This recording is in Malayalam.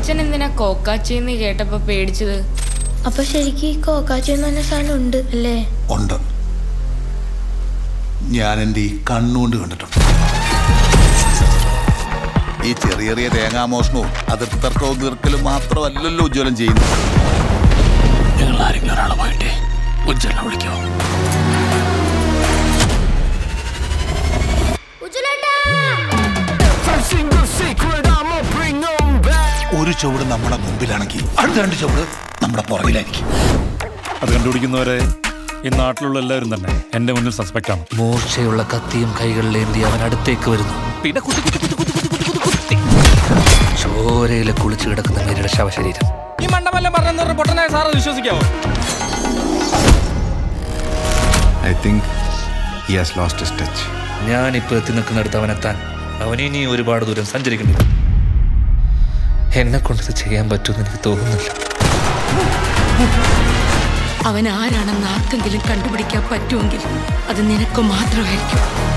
അച്ഛൻ എന്തിനാ കോക്കാച്ചിന്ന് കേട്ടപ്പോ പേടിച്ചത് അപ്പൊ ശരിക്ക് കോക്കാച്ചി എന്ന് പറഞ്ഞ സാധനം ഉണ്ട് അല്ലേ ഉണ്ട് ഞാൻ എൻ്റെ ഈ കണ്ണുകൊണ്ട് കണ്ടിട്ടുണ്ട് ഈ ചെറിയ ചെറിയ തേങ്ങാമോഷണവും അതിർത്തി തർക്കവും തീർക്കലും മാത്രമല്ലല്ലോ ഉജ്ജ്വലം ചെയ്യുന്നത് നിങ്ങൾ ആരെങ്കിലും ഒരാളെ പോയിട്ട് ഉജ്ജ്വലനെ വിളിക്കോ ഒരു ചുവട് നമ്മുടെ മുമ്പിലാണെങ്കിൽ അടുത്ത രണ്ട് ചുവട് നമ്മുടെ പുറകിലായിരിക്കും അത് കണ്ടുപിടിക്കുന്നവരെ ഈ നാട്ടിലുള്ള എല്ലാവരും തന്നെ എന്റെ മുന്നിൽ സസ്പെക്റ്റ് ആണ് മൂർച്ചയുള്ള കത്തിയും കൈകളിലേന്തി അവൻ അടുത്തേക്ക് വരുന്നു പിന്നെ കുത്തി കുത്തി കുത്തി കുത്തി കുത്തി കുത്തി കുത്തി ചോരയിലെ കുളിച്ചു കിടക്കുന്ന മേരിയുടെ ശവശരീരം ഈ മണ്ടമല്ല പറഞ്ഞ പൊട്ടനായ സാറ് വിശ്വസിക്കാവോ I think he has lost his touch. ഞാനിപ്പോ എത്തി നിൽക്കുന്നിടത്ത് അവനെത്താൻ അവനിനി ഒരുപാട് ദൂരം സഞ്ചരിക്കേണ്ടി വരും. എന്നെ കൊണ്ടിത് ചെയ്യാൻ പറ്റുമെന്ന് എനിക്ക് തോന്നുന്നില്ല അവൻ ആരാണെന്ന് ആർക്കെങ്കിലും കണ്ടുപിടിക്കാൻ പറ്റുമെങ്കിൽ അത് നിനക്ക് മാത്രമായിരിക്കും